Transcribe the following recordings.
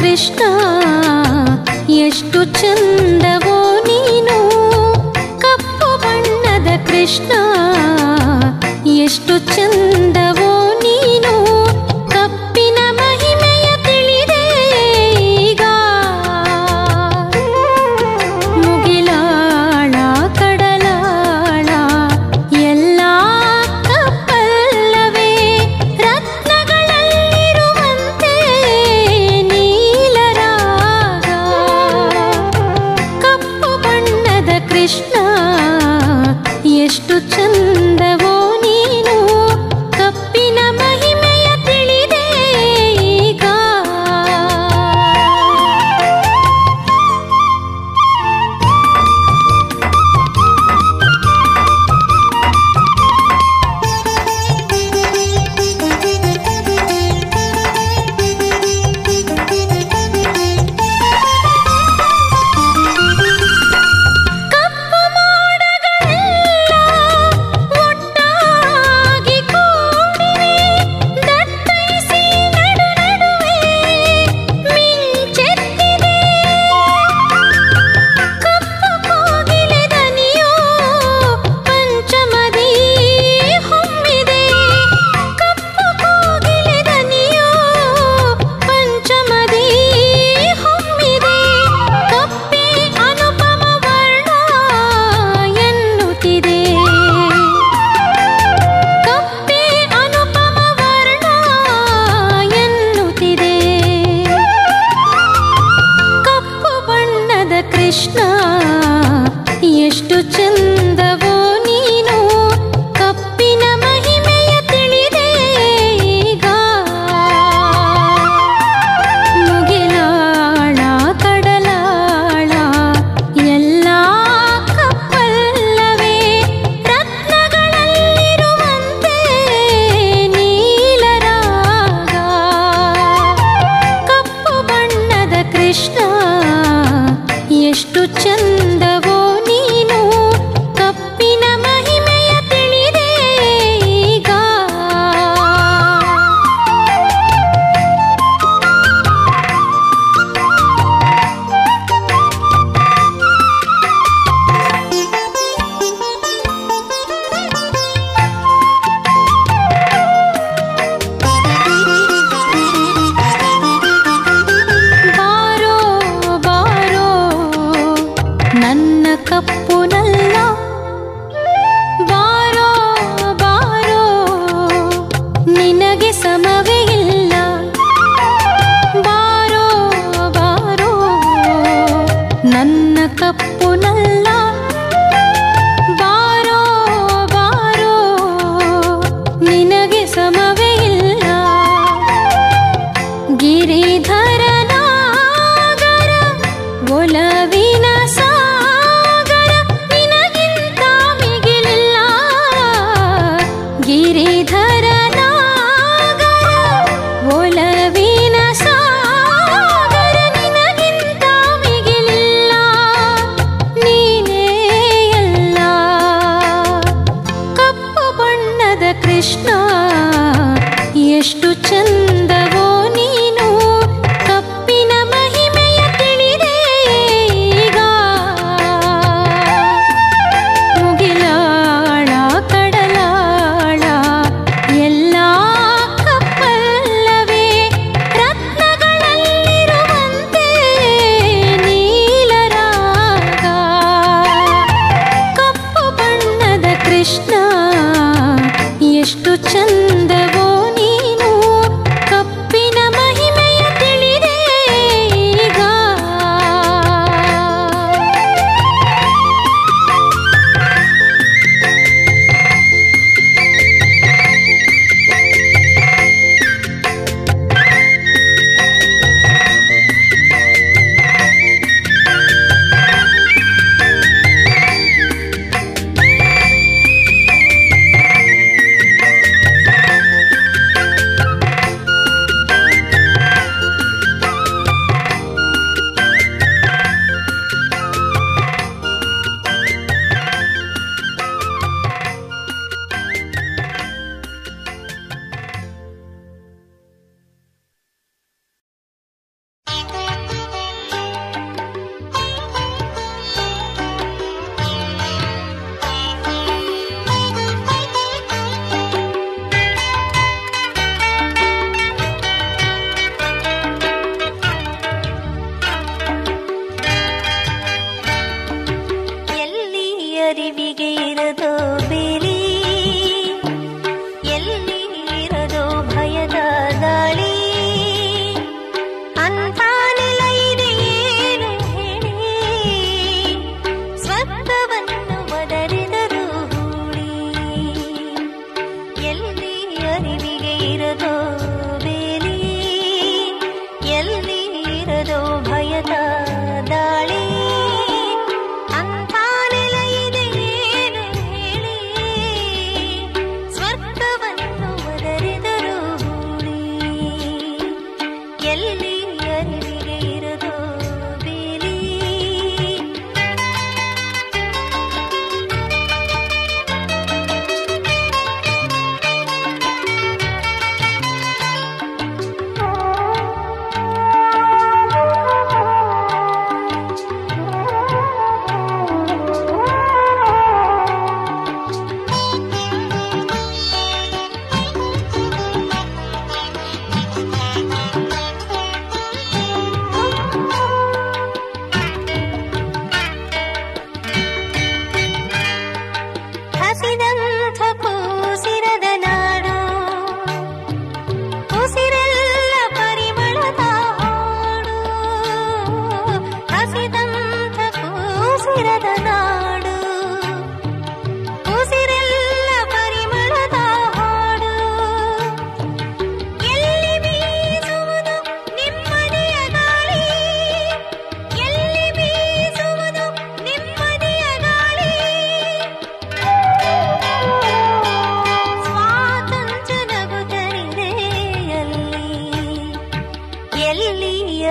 ಕೃಷ್ಣ ಎಷ್ಟು ಚಂದವೋ ನೀನು ಕಪ್ಪು ಬಣ್ಣದ ಕೃಷ್ಣ ಎಷ್ಟು ಚಂದವೋ ನೀನು ಕಪ್ಪಿನ ಮಹಿಮೆಯ ತಿಳಿದೆ ಈಗ ಮುಗಿಲಾಳ ಕಡಲಾಳ ಎಲ್ಲ ಕಪ್ಪಲ್ಲವೇ ರತ್ನಗಳಲ್ಲಿರುವಂತೆ ನೀಲರಾಗ ಕಪ್ಪು ಬಣ್ಣದ ಕೃಷ್ಣ ಎಷ್ಟು ಚಂದವೋ ನೀನು ಕಪ್ಪು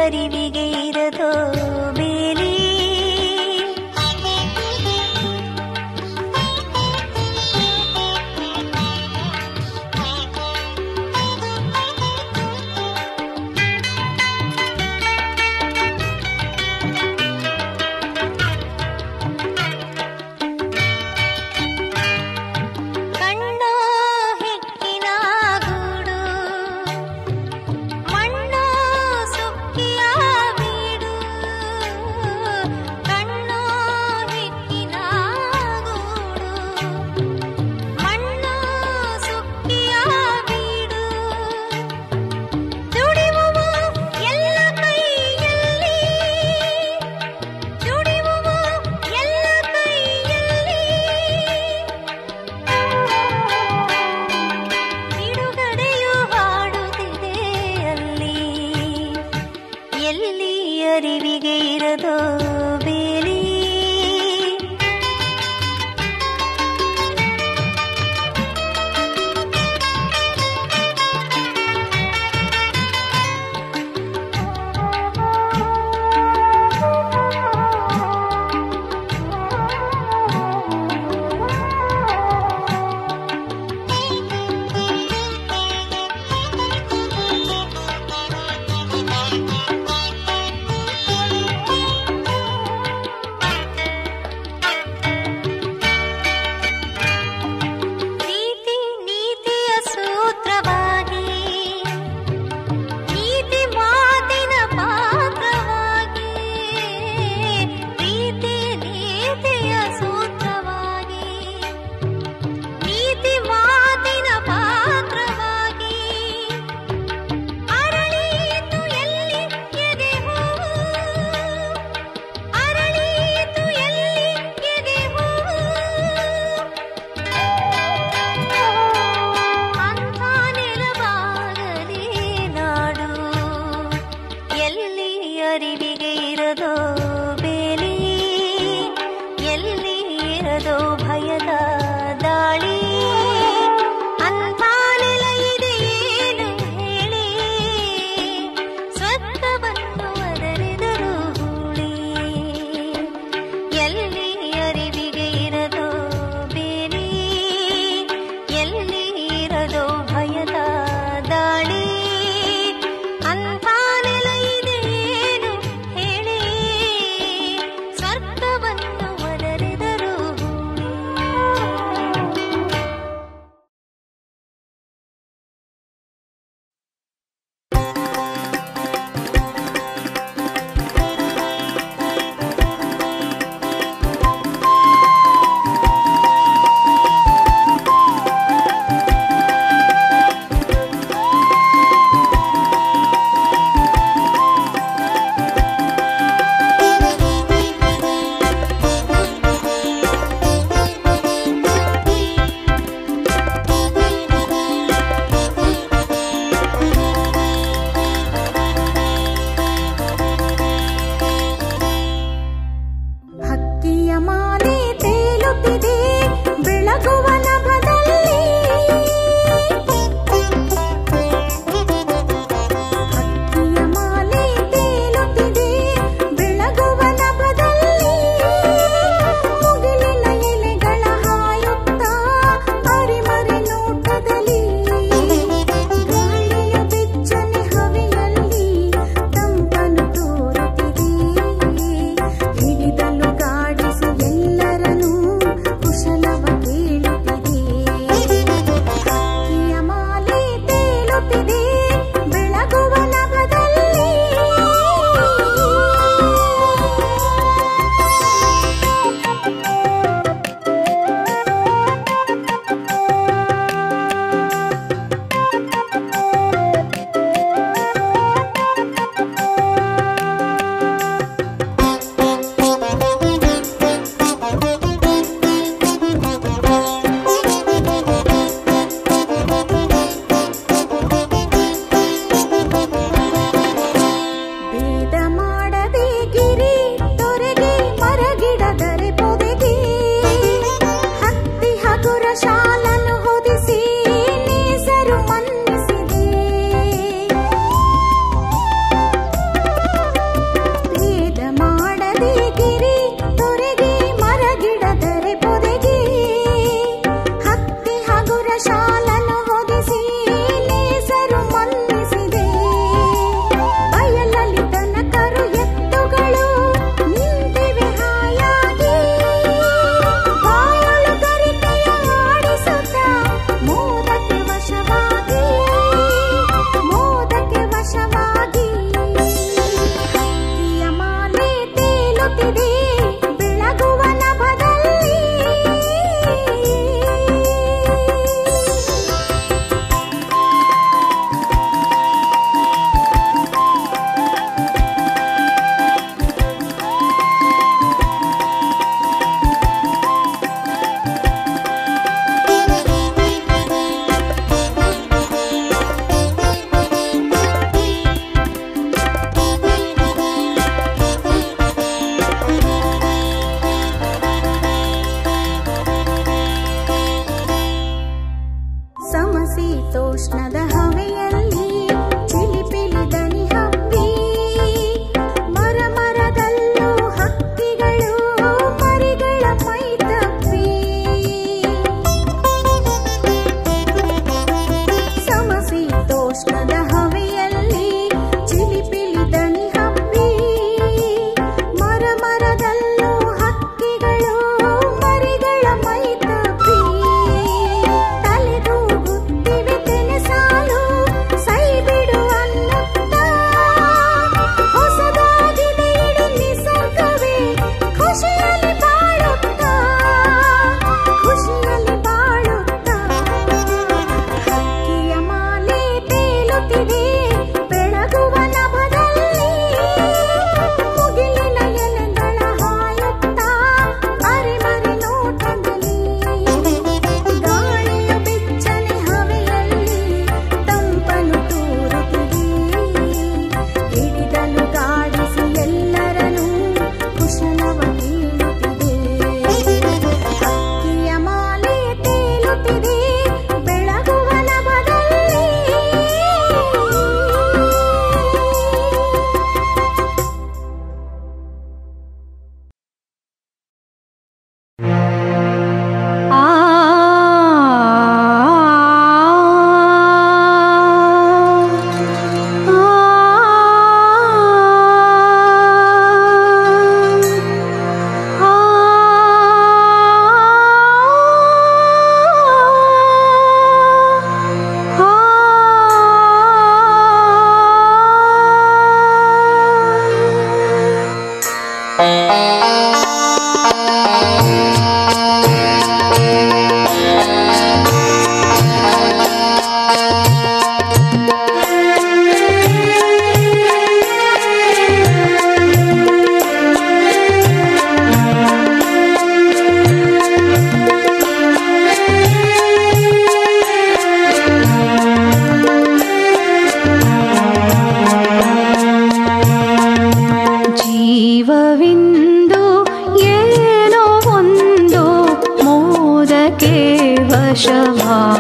ಅರಿವಿಗೆ ಇರದೋ ಬೇಲಿ ಕಣ್ಣೋ ಹಿಕ್ಕಿನ ಗೂಡು ಮಣ್ಣೋ ಸುಕ್ಕಿಯ ಬೀಡು ಕಣ್ಣೋ ಹಿಕ್ಕಿನ ಗೂಡು ಮಣ್ಣೋ ಸುಕ್ಕಿಯ ಬೀಡು ದುಡಿಯುವ ಎಲ್ಲ ಕೈಯಲ್ಲಿ ದುಡಿಯುವ ಎಲ್ಲ ಕೈಯಲ್ಲಿ ಬಿಡುಗಡೆಯು ಹಾಡುತ್ತಿದೆ ಅಲ್ಲಿ ಎಲ್ಲಿ ಅರಿವಿಗೆ ಇರದೋ ಬೇಲಿ ನೀತಿ ನೀತಿಯ ಸೂತ್ರವಾಗಿ ನೀತಿ ಮಾತಿನ ಪಾತ್ರವಾಗಿ ಪ್ರೀತಿ ನೀತಿಯ ಸೂತ್ರವಾಗಿ ನೀತಿ ಮಾತಿನ ಪಾತ್ರವಾಗಿ ಅರಳೀತು ಎಲ್ಲಿ ಎದೆ ಹೂವು ಅರಳೀತು ಎಲ್ಲಿ ಎದೆ ಹೂವು ಅಂಥ ನೆಲವಾಗಲಿ ನಾಡು ಎಲ್ಲಿ ಅರಿವಿಗೆ ಇರದೋ ಬೇಲಿ ಎಲ್ಲಿ ಇರದೋ ಭಯದ ದಾಳಿ ಅಂಥ ನೆಲ ಇದೆಯೇನು ಹೇಳಿ ಸ್ವತ್ತವನ್ನು ಅದರೆದರು ಹೂಳಿ ಎಲ್ಲಿ ಅರಿವಿಗೆ ಇರದೋ ಬೇಲಿ ಎಲ್ಲಿ ಇರದೋ ಭಯದ ದಾಳಿ ಅಂಥ ನೆಲ ಇದೆಯೇನು ಹೇಳಿ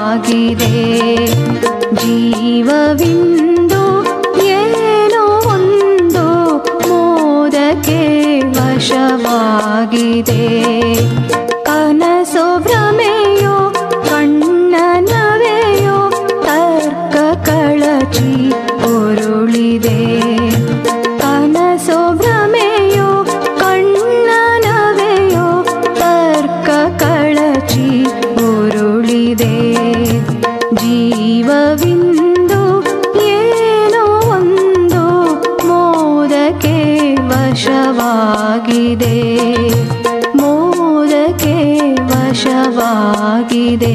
ವಶವಾಗಿದೆ ಜೀವವಿಂದು ಏನೋ ಒಂದು ಮೋದಕ್ಕೆ ವಶವಾಗಿದೆ ಕನಸು ಭ್ರಮೆಯೋ ಕಣ್ಣನವೆಯೋ ತರ್ಕ ಕಳಚಿ ಉರುಳಿದೆ ಕನಸು ಭ್ರಮೆಯೋ ಕಣ್ಣನವೆಯೋ ತರ್ಕ ಕಳಚಿ ಉರುಳಿದೆ ಜೀವವಿಂದು ಏನೋ ಒಂದು ಮೋದಕ್ಕೆ ವಶವಾಗಿದೆ ಮೋದಕ್ಕೆ ವಶವಾಗಿದೆ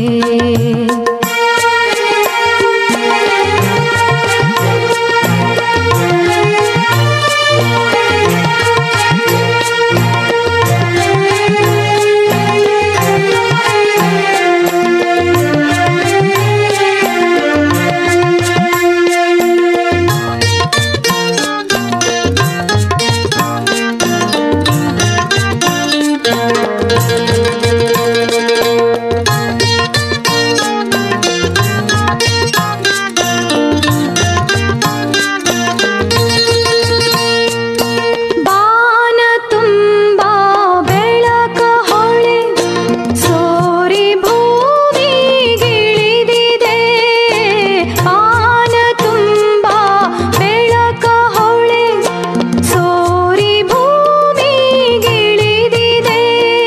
ಬಾನ ತುಂಬ ಬೆಳಕ ಹೊಳೆ ಸೋರಿ ಭೂಮಿಗಿಳಿದಿದೆ ಬಾನ ತುಂಬ ಬೆಳಕ ಹೊಳೆ ಸೋರಿ ಭೂಮಿಗಿಳಿದಿದೆ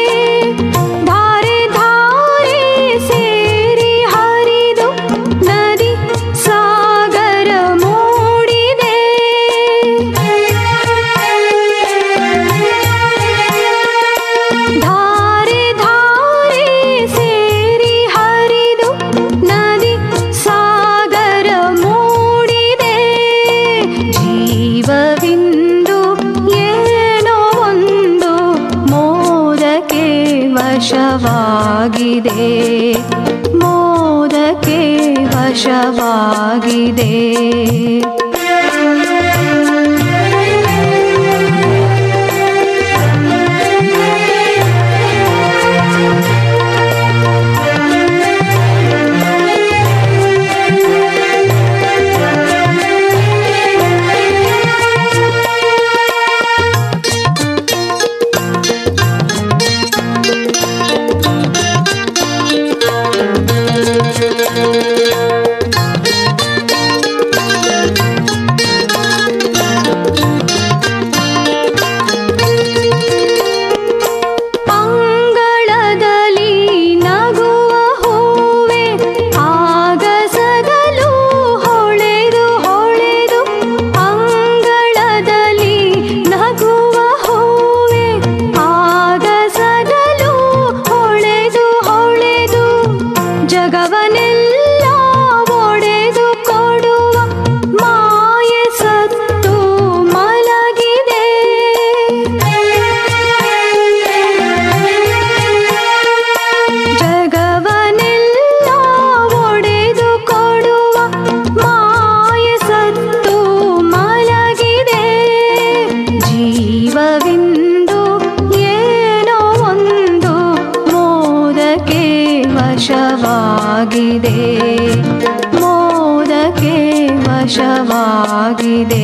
ಧಾರೆ ಧಾರೆ ಸೇರಿ ಹರಿದು ನದಿ ಸಾಗರ ಮೂಡಿದೆ ಧಾರೆ ಧಾರೆ ಸೇರಿ ಹರಿದು ನದಿ ಸಾಗರ ಮೂಡಿದೆ ಜೀವವಿಂದು ಏನೋ ಒಂದು ಮೋದಕ್ಕೆ ವಶವಾಗಿದೆ ಮೋದಕ್ಕೆ ವಶವಾಗಿದೆ ಅಂಗಳದಲ್ಲಿ ನಗುವ ಹೂವೆ ಆಗಸದಲು ಹೊಳೆದು ಹೊಳೆದು ಅಂಗಳದಲ್ಲಿ ನಗುವ ಹೂವೆ ಆಗಸದಲು ಹೊಳೆದು ಹೊಳೆದು ಜಗವನೆಲ್ಲ ಒಡೆದು ಕೊಡುವ ಮಾಯೆ ಸತ್ತು ಮಲಗಿದೆ ಜಗವನೆಲ್ಲ ಒಡೆದು ಕೊಡುವ ಮಾಯ ಸತ್ತು ಮಲಗಿದೆ ಜೀವವಿಂದು ಏನೋ ಒಂದು ಮೋದಕ್ಕೆ ವಶವಾಗಿದೆ ಮೋದಕ್ಕೆ ವಶವಾಗಿದೆ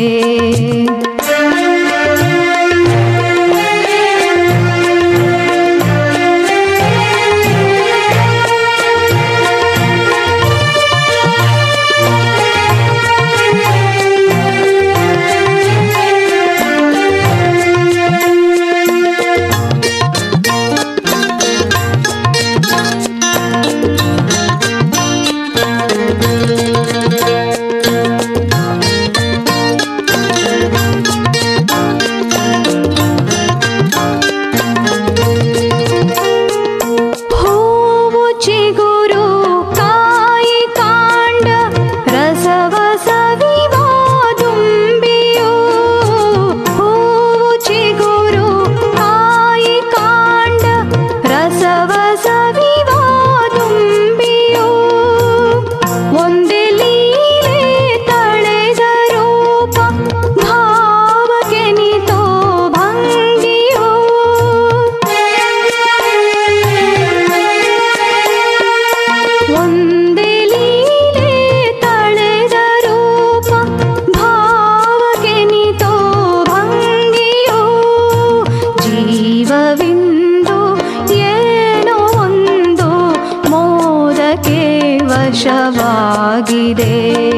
ವಶವಾಗಿದೆ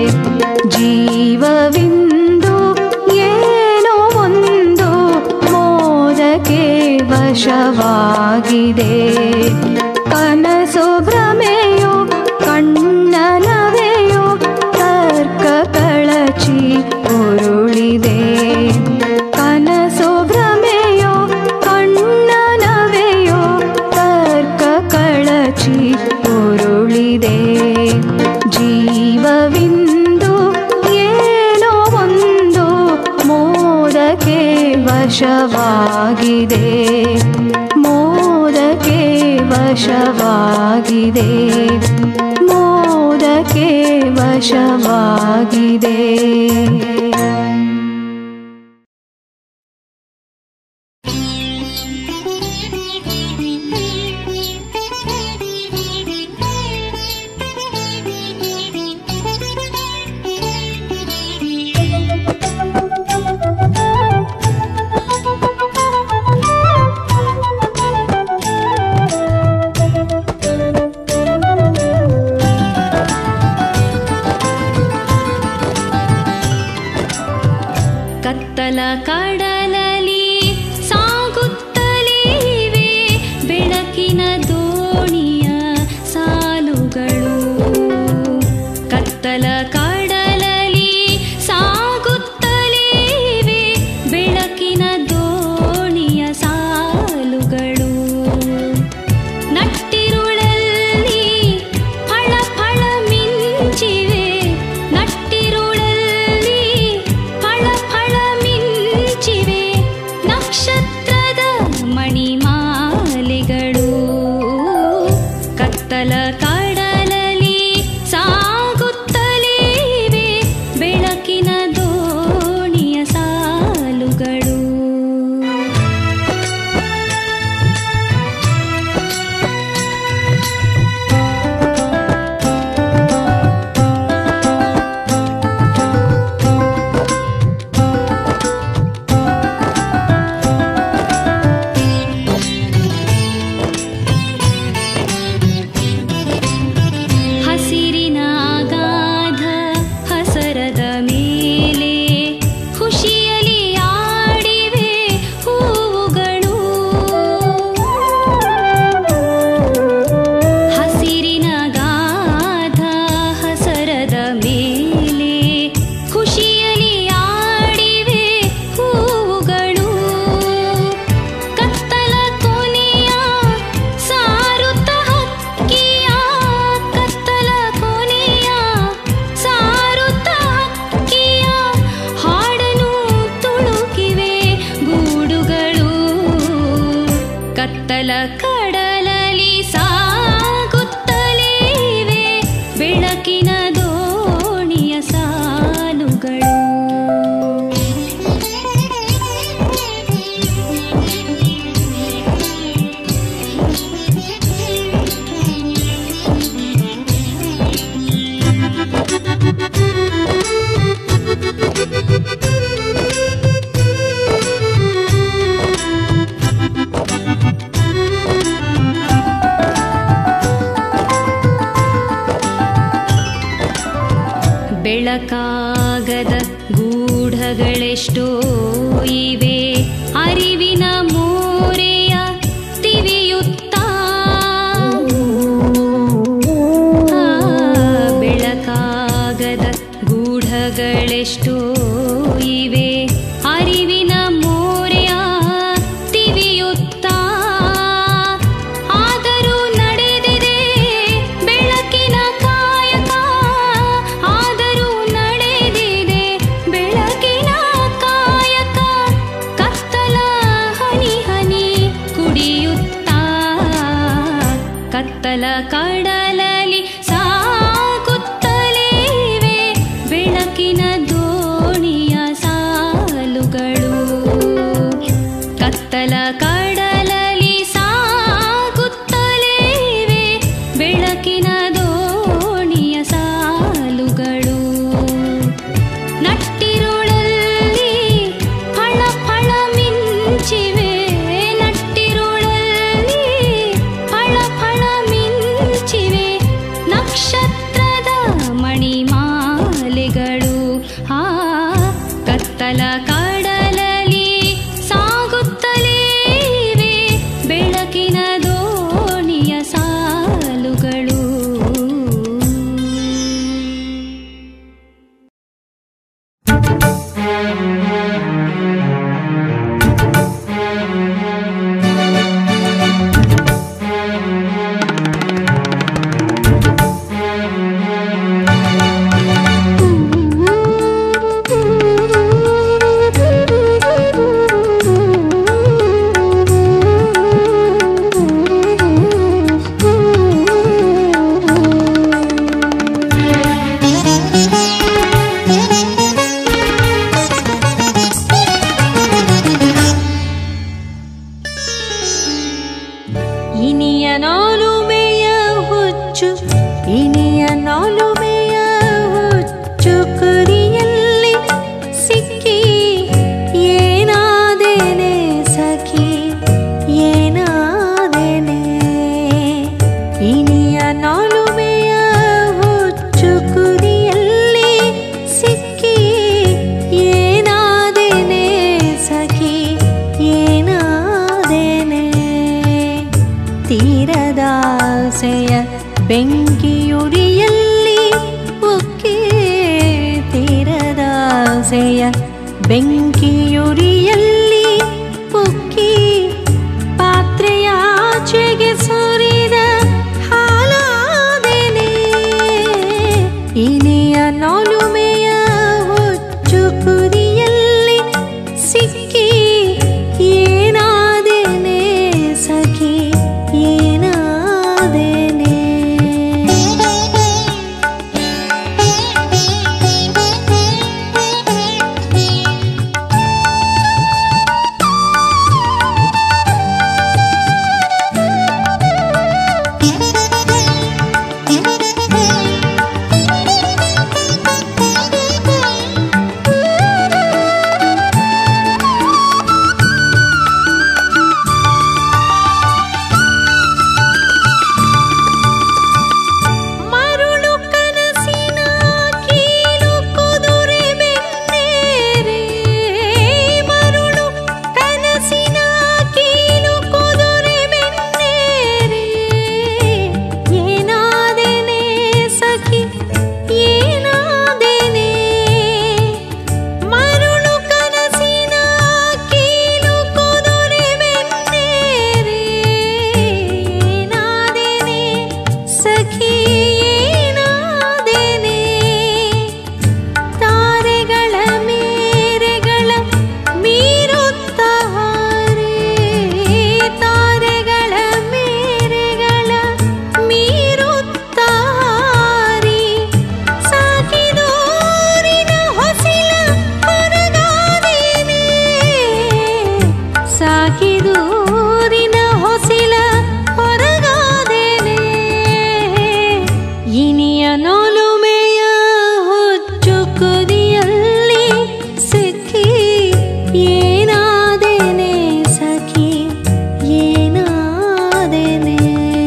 ಜೀವವಿಂದು ಏನೋ ಒಂದು ಮೋದಕ್ಕೆ ವಶವಾಗಿದೆ ಕನಸು ಭ್ರಮೆಯೋ ಕಣ್ಣನವೆಯೋ ತರ್ಕ ಕಳಚಿ ಉರುಳಿದೆ ಕನಸು ಭ್ರಮೆಯೋ ಕಣ್ಣನವೆಯೋ ತರ್ಕ ಕಳಚಿ ಉರುಳಿದೆ ಜೀವವಿಂದು ಏನೋ ಒಂದು ಮೋದಕ್ಕೆ ವಶವಾಗಿದೆ ಮೋದಕ್ಕೆ ವಶವಾಗಿದೆ ಮೋದಕ್ಕೆ ವಶವಾಗಿದೆ ಕತ್ತಲ ಕಡಲಲಿ ಸಾಗುತ್ತಲೇ ಇವೆ ಬೆಳಕಿನ ದೋಣಿಯ ಸಾಲುಗಳು ಕತ್ತಲ ಕಡಲಲಿ ಸಾಗುತ್ತಲೇ ಇವೆ ಬೆಳಕಿನ ದೋಣಿಯ ಸಾಲುಗಳು ನಟ್ಟಿರುಳಲ್ಲಿ ಫಳ ಫಳ ಮಿಂಚಿವೆ ನಟ್ಟಿರುಳಲ್ಲಿ ಫಳ ಫಳ ಮಿಂಚಿವೆ ನಕ್ಷತ್ರದ ಮಣಿಮಾಲೆಗಳು ಕತ್ತಲ ಕಡಲಲಿ ಸಾಗುತ್ತಲೇ ಇವೆ ಬೆಳಕಿನ ದೋಣಿಯ ಸಾಲುಗಳು ಹಸಿರಿನ ಅಗಾಧ ಹಸರದ ಮೇಲೆ ಖುಷಿಯಲಿ ಆಡಿವೆ ಹೂವುಗಳು ಹಸಿರಿನ ಗಾಧ ಹಸರದ ಮೇಲೆ ಖುಷಿಯಲಿ ಆಡಿವೆ ಹೂವುಗಳು ಕತ್ತಲ ಕೊನೆಯ ಸಾರುತ್ತ ಹಕ್ಕಿಯ ಕತ್ತಲ ಕೊನೆಯ ಸಾರುತ್ತ ಹಕ್ಕಿಯ ಹಾಡನು ತುಳುಕಿವೆ ಗೂಡುಗಳು ಕತ್ತಲ ಕಡಲಲಿ ಸಾಗುತ್ತಲೇ ಇವೆ ಬೆಳಕಿನ ದೋಣಿಯ ಸಾಲುಗಳು ಬೆಳಕಾಗದ ಗೂಢಗಳೆಷ್ಟೋ ಇವೆ ಅರಿವಿನ ಮೋರೆಯ ತಿವಿಯುತ್ತಾ ಆ, ಬೆಳಕಾಗದ ಗೂಢಗಳೆಷ್ಟೋ ಇವೆ ಅರಿವಿನ ಮೋರೆಯ ತಿವಿಯುತ್ತಾ ಆದರೂ ನಡೆದಿದೆ ಬೆಳಕಿನ ಕಾಯಕ ಆದರೂ ನಡೆದಿದೆ ಬೆಳಕಿನ ಕಾಯಕ ನಾಲುಮೆಯ ಹುಚ್ಚು ಇನಿಯ ನಾಲುಮೆಯ ಹುಚ್ಚು ಕುರಿಯಲ್ಲಿ ಸಿಕ್ಕಿ ಏನಾದೇನೆ ಸಖಿ ಏನಾದೇನೆ ಇನಿಯ ನಾಲುಮೆಯ ಹುಚ್ಚು ಕುರಿಯಲ್ಲಿ ಸಿಕ್ಕಿ ಏನಾದೇನೆ ಸಖಿ ಏನಾದೇನೆ ತೀರದಾಸೆಯ ಬೆಂಕಿಯುರಿಯಲ್ಲಿ ಉಕ್ಕಿ ತೀರದಾಸೆಯ ಬೆಂಕಿಯುರಿಯಲ್ಲಿ ಉಕ್ಕಿ ಪಾತ್ರೆಯಾಚೆಗೆ ಸುರಿದ ಹಾಲಾದೆನೆ ಇನಿಯ ನಾಲುಮೆಯ ಹುಚ್ಚು ಕುರಿಯಲ್ಲಿ ಸಿಕ್ಕಿ ಏನಾದೇನೆ ಸಖಿ ಏನಾದೇನೆ ಮರುಳು ಕನಸಿನ ಕೀಲು ಕುದುರೆ ಬೆನ್ನೇರೆ ಮರುಳು ಕನಸಿನ ಕೀಲು ಕುದುರೆ ಬೆನ್ನೇರೆ ಏನಾದೆನೆ ಸಖಿ ಏನಾದೆನೆ ಮರುಳು ಕನಸಿನ ಕೀಲು ಕುದುರೆ ಬೆನ್ನೇರೆ ಏನಾದೆನೆ ಸಖಿ ಏನಾದೆನೆ ತಾರೆಗಳ ಮೇರೆಗಳ ಮೀರುತ್ತ ಹಾರಿ ತಾರೆಗಳ ಮೇರೆಗಳ ಮೀರುತ್ತ ಹಾರಿ ಸಾಕಿದೂರಿನ ಹೊಸಿಲ ಹೊರಗಾದೇನೆ ಸಾಕಿದೂರಿನ ಹೊಸಿಲ ಹೊರಗಾದೇನೆ ಇನಿಯ ನೋಲುಮೆಯ ಹುಚ್ಚು ಕುದಿಯಲ್ಲಿ ಸಿಕ್ಕಿ ಏನಾದೇನೆ ಸಖಿ ಏನಾದೇನೆ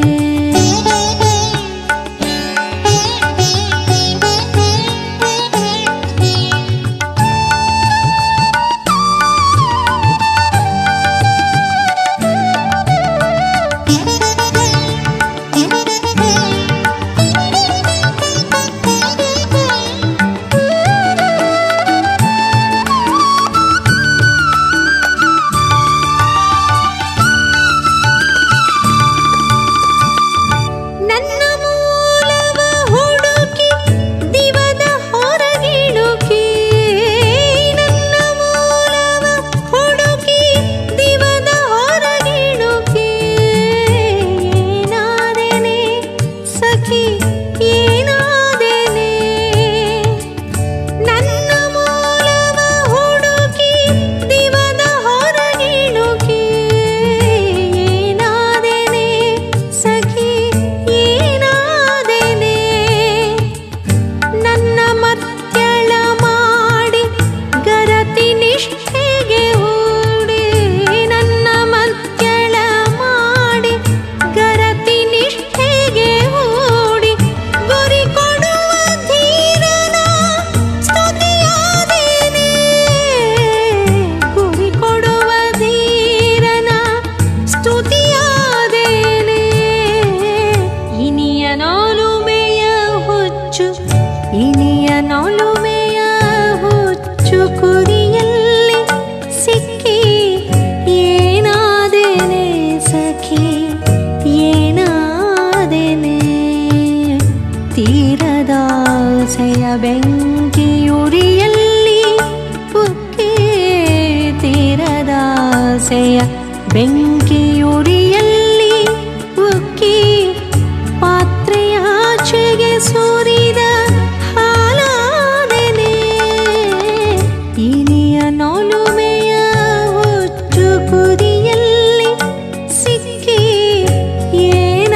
ನನ್ನ ಮೂಲವ ಹುಡುಕಿ ದಿವದ ಹೊರಗಿಡುಕಿ ನನ್ನ ಮೂಲವ ಹುಡುಕಿ ದಿವದ ಹೊರಗಿಡುಕಿ ಏನಾದೆನೆ ಸಖಿ ಏನಾದೆನೆ ನನ್ನ ಮೂಲವ ಹುಡುಕಿ ದಿವದ ಹೊರಗಿಡುಕಿ ಏನಾದೆನೆ ಸಖಿ ಏನಾದೆನೆ ನನ್ನ ಮತ್ಯಳ ಮಾಡಿ ಗರತಿ ನಿಷ್ಠೆಗೆ ಹೂಡಿ ನನ್ನ ಮತ್ಯಳ ಮಾಡಿ ಗರತಿ ನಿಷ್ಠೆಗೆ ಹೂಡಿ ಗುರಿ ಕೊಡುವ ಧೀರನ ಸ್ತುತಿಯಾದೇನೆ ಗುರಿ ಕೊಡುವ ಧೀರನ ಸ್ತುತಿಯಾದೇನೆ ಇನಿಯ ನಾಲುಮೆಯ ಹುಚ್ಚು ಇನಿಯ ನಾಲುಮೆಯ ಹುಚ್ಚು ಕುರಿಯಲ್ಲಿ ಸಿಕ್ಕಿ ಏನಾದೇನೆ ಸಖಿ ಏನಾದೇನೆ ತೀರದಾಸೆಯ ಬೆಂಕಿಯುರಿಯಲ್ಲಿ ಉಕ್ಕಿ ತೀರದಾಸೆಯ ಬೆಂಕಿಯುರಿಯಲ್ಲಿ ಉಕ್ಕಿ ಪಾತ್ರೆಯಾಚೆಗೆ ಸುರಿದ ಹಾಲಾದೆನೆ ಇನಿಯ ನೋಲುಮೆಯ ಹುಚ್ಚು ಕುರಿಯಲ್ಲಿ ಸಿಕ್ಕಿ ಏ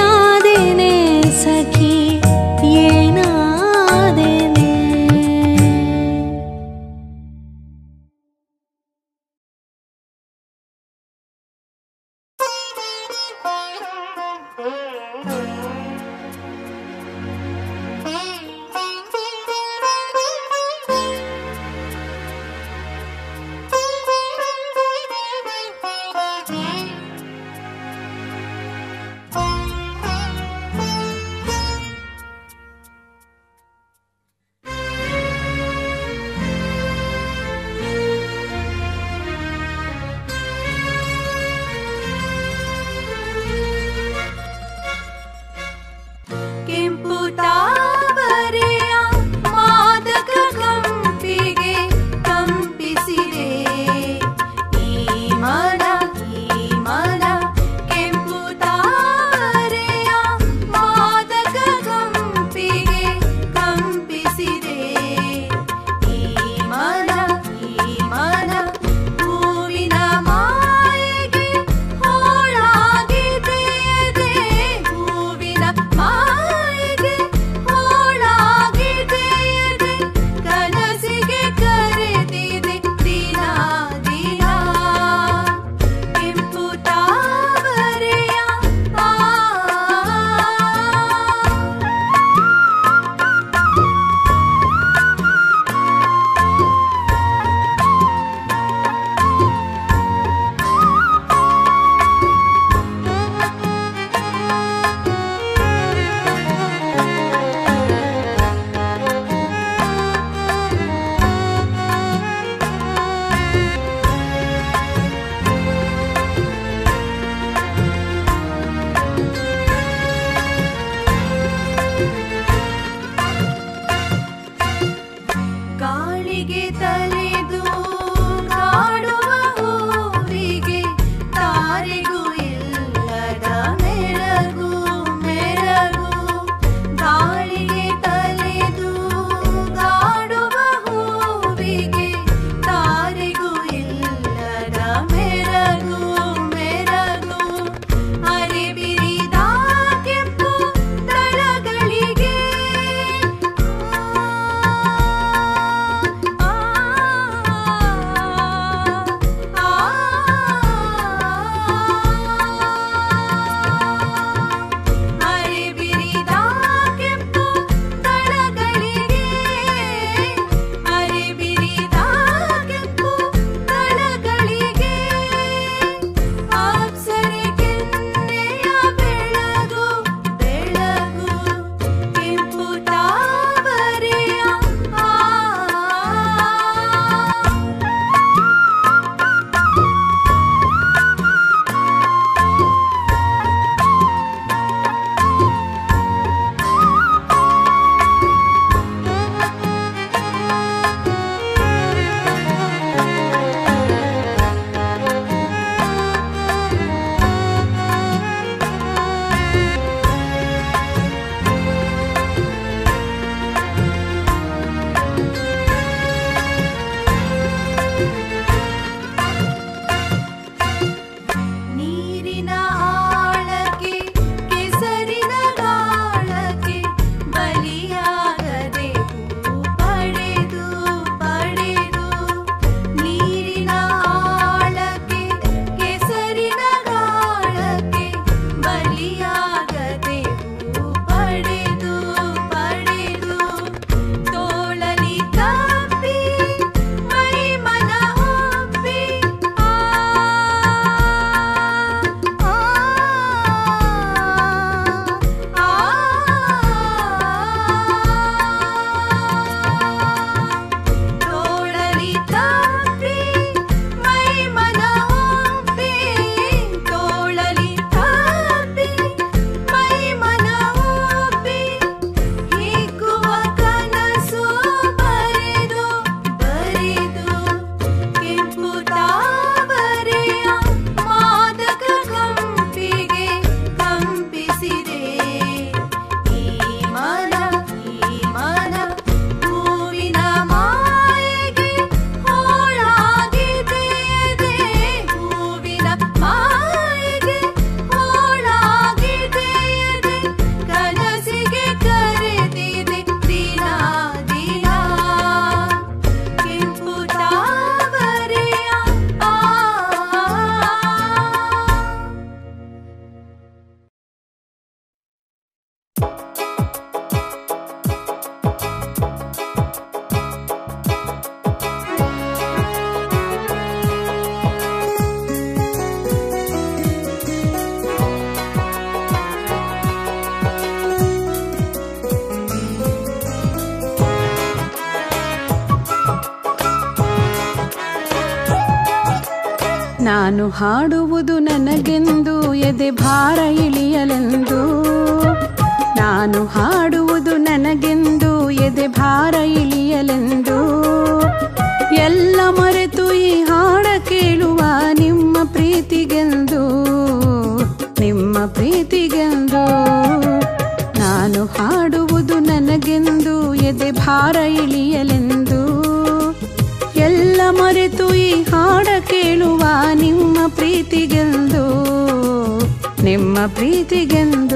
ನಾನು ಹಾಡುವುದು ನನಗೆಂದು ಎದೆ ಭಾರ ಇಳಿಯಲೆಂದು ನಾನು ಹಾಡುವುದು ನನಗೆಂದು ಎದೆ ಭಾರ ಇಳಿಯಲೆಂದು ಎಲ್ಲ ಮರೆತು ಈ ಹಾಡ ಕೇಳುವ ನಿಮ್ಮ ಪ್ರೀತಿಗೆಂದು ನಿಮ್ಮ ಪ್ರೀತಿಗೆಂದು ನಾನು ಹಾಡುವುದು ನನಗೆಂದು ಎದೆ ಭಾರ ಇಳಿಯಲೆಂದು ಎಲ್ಲ ಮರೆತು ಈ ಹಾಡ ಕೇಳುವ ನಿಮ್ಮ ಪ್ರೀತಿಗೆಂದು ನಿಮ್ಮ ಪ್ರೀತಿಗೆಂದು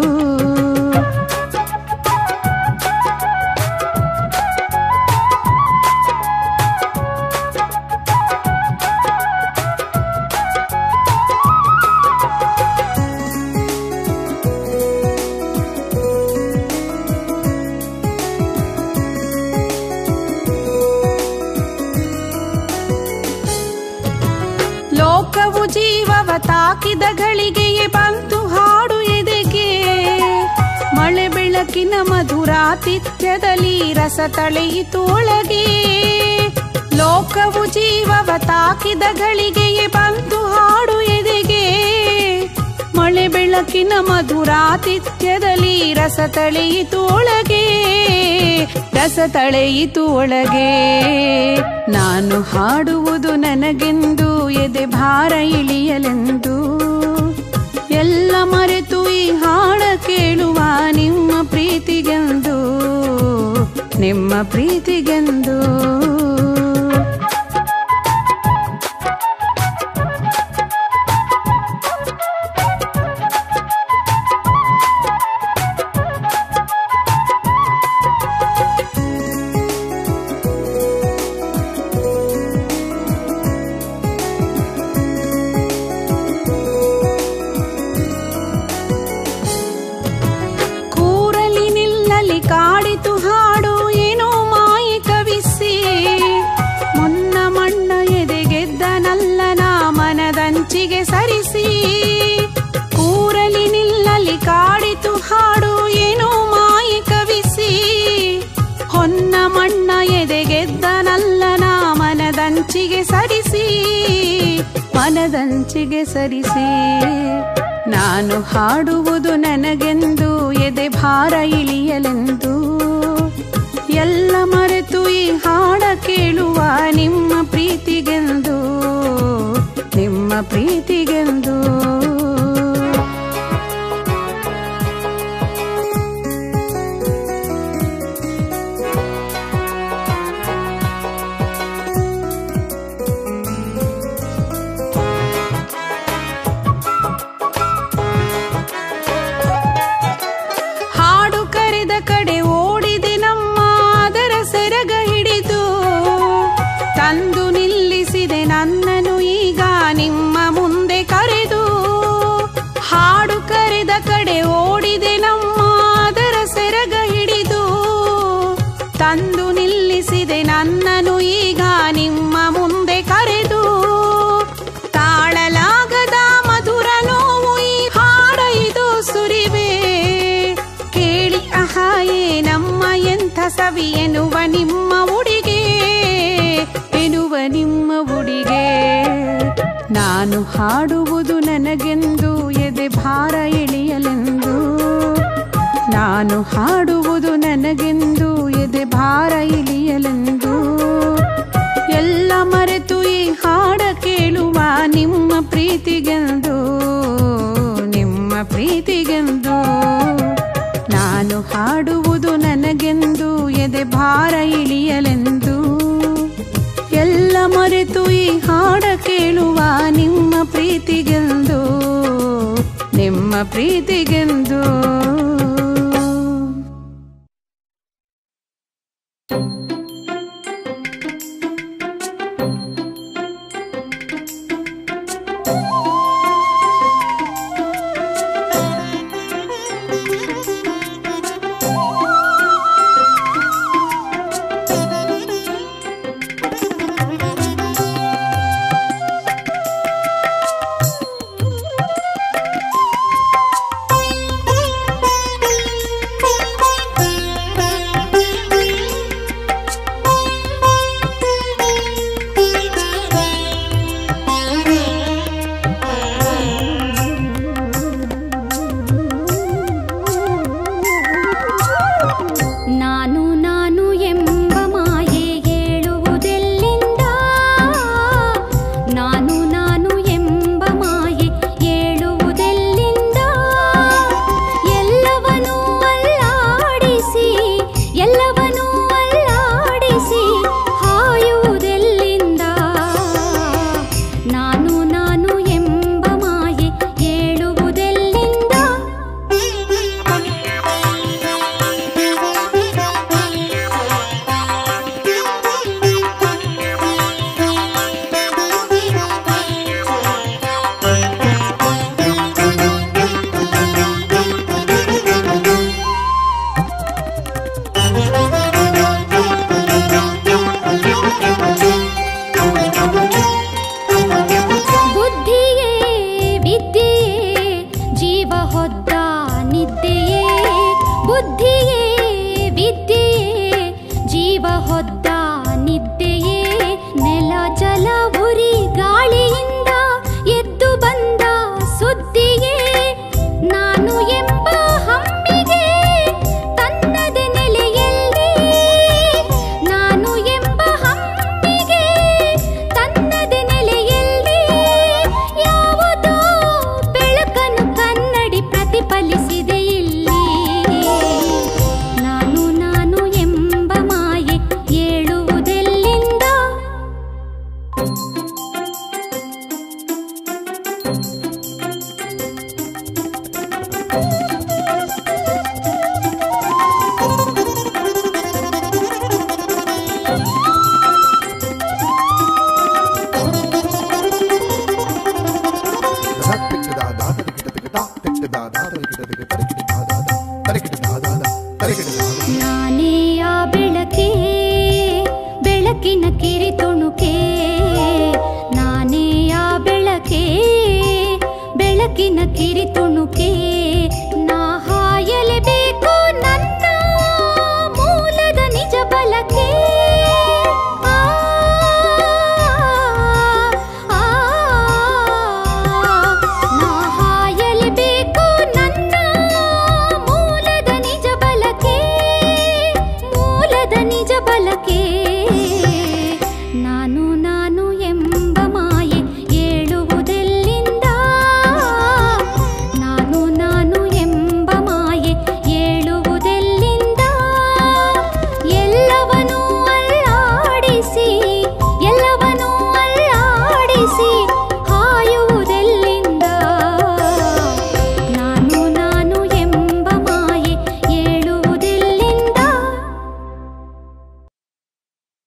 ಲೋಕವು ಜೀವವ ತಾಕಿದ ಗಳಿಗೆಯೇ ಬಂತು ಹಾಡು ಎದೆಗೆ ಮಳೆ ಬೆಳಕಿನ ಮಧುರಾತಿಥ್ಯದಲ್ಲಿ ರಸ ತಳೆಯಿತು ಒಳಗೆ ಲೋಕವು ಜೀವವ ತಾಕಿದ ಗಳಿಗೆಯೇ ಬಂತು ಹಾಡು ಎದೆಗೆ ಮಳೆ ಬೆಳಕಿನ ಮಧುರಾತಿಥ್ಯದಲ್ಲಿ ರಸ ತಳೆಯಿತು ಒಳಗೆ ರಸ ತಳೆಯಿತು ಒಳಗೆ ನಾನು ಹಾಡುವುದು ನನಗೆಂದು ಎದೆ ಭಾರ ಇಳಿಯಲೆಂದು ಎಲ್ಲ ಮರೆತು ಈ ಹಾಡ ಕೇಳುವ ನಿಮ್ಮ ಪ್ರೀತಿಗೆಂದು ನಿಮ್ಮ ಪ್ರೀತಿಗೆಂದು ಕೂರಲಿ ನಿಲ್ಲಲಿ ಕಾಡಿತು ಹಾಡು ಏನೋ ಮಾಯೆ ಕವಿಸಿ ಮುನ್ನ ಮಣ್ಣ ಎದೆಗೆದ್ದನಲ್ಲ ನಾ ಮನದಂಚಿಗೆ ಸರಿಸಿ ಕೂರಲಿ ನಿಲ್ಲಲಿ ಕಾಡಿತು ಹಾಡು ಏನೋ ಮಾಯೆ ಕವಿಸಿ ಹೊನ್ನ ಮಣ್ಣ ಎದೆಗೆದ್ದನಲ್ಲ ನಾ ಮನದಂಚಿಗೆ ಸರಿಸಿ ಮನದಂಚಿಗೆ ಸರಿಸಿ ನಾನು ಹಾಡುವುದು ನನಗೆಂದು ಎದೆ ಭಾರ ಇಳಿಯಲೆಂದು ಎಲ್ಲ ಮರೆತು ಈ ಹಾಡ ಕೇಳುವ ನಿಮ್ಮ ಪ್ರೀತಿಗೆಂದು ನಿಮ್ಮ ಪ್ರೀತಿಗೆಂದು ಹಾಡು ಕರೆದ ಕಡೆ ಓಡಿದೆ ನಮ್ಮ ಅದರ ಸೆರಗ ಹಿಡಿದು ತಂದು ನಿಲ್ಲಿಸಿದೆ ನನ್ನನು ಈಗ ನಿಮ್ಮ ಮುಂದೆ ಕರೆದು ಹಾಡು ಕರೆದ ಕಡೆ ಓಡಿದೆ ನಮ್ಮ ಅದರ ಸೆರಗ ಹಿಡಿದು ತಂದು ನಿಲ್ಲಿಸಿದೆ ನನ್ನನು ಈಗ ನಿಮ್ಮ ಮುಂದೆ ಕರೆದು ತಾಳಲಾಗದ ಮಧುರ ನೋವು ಈ ಹಾಡ ಇದು ಸುರಿವೆ ಕೇಳಿ ಅಹಾಯೇ ನಮ್ಮ ಎಂಥ ಸವಿ ಎನ್ನುವ ನಿಮ್ಮ ಉಡಿಗೆ ಎನ್ನುವ ನಿಮ್ಮ ಉಡಿಗೆ ನಾನು ಹಾಡುವುದು ನನಗೆಂದು ಎದೆ ಭಾರ ಇಳಿಯಲೆಂದು ನಾನು ಹಾಡುವುದು ನನಗೆಂದು ಎದೆ ಭಾರ ಇಳಿಯಲೆಂದು ಎಲ್ಲ ಮರೆತು ಈ ಹಾಡ ಕೇಳುವ ನಿಮ್ಮ ಪ್ರೀತಿಗೆಂದು ನಿಮ್ಮ ಪ್ರೀತಿಗೆಂದು ನಾನು ಹಾಡುವುದು ನನಗೆಂದು ಎದೆ ಭಾರ ಇಳಿಯಲೆಂದು ಎಲ್ಲ ಮರೆತು ಈ ಹಾಡ ಕೇಳುವ ನಿಮ್ಮ ಪ್ರೀತಿಗೆಂದು ನಿಮ್ಮ ಪ್ರೀತಿಗೆಂದು ನಾನೇ ಆ ಬೆಳಕೆ ಬೆಳಕಿನ ಕಿರಿ ತುಣುಕೆ ನಾನೇ ಆ ಬೆಳಕೆ ಬೆಳಕಿನ ಕಿರಿ ತುಣುಕೆ ನಾ ಹಾಯಲೇಬೇಕು ನನ್ನ ಮೂಲದ ನಿಜ ಬಲಕೆ ಆ, ಆ, ನಾ ಹಾಯಲೇಬೇಕು ನನ್ನ ಮೂಲದ ನಿಜ ಬಲಕೆ ಮೂಲದ ನಿಜ ಬಲಕೆ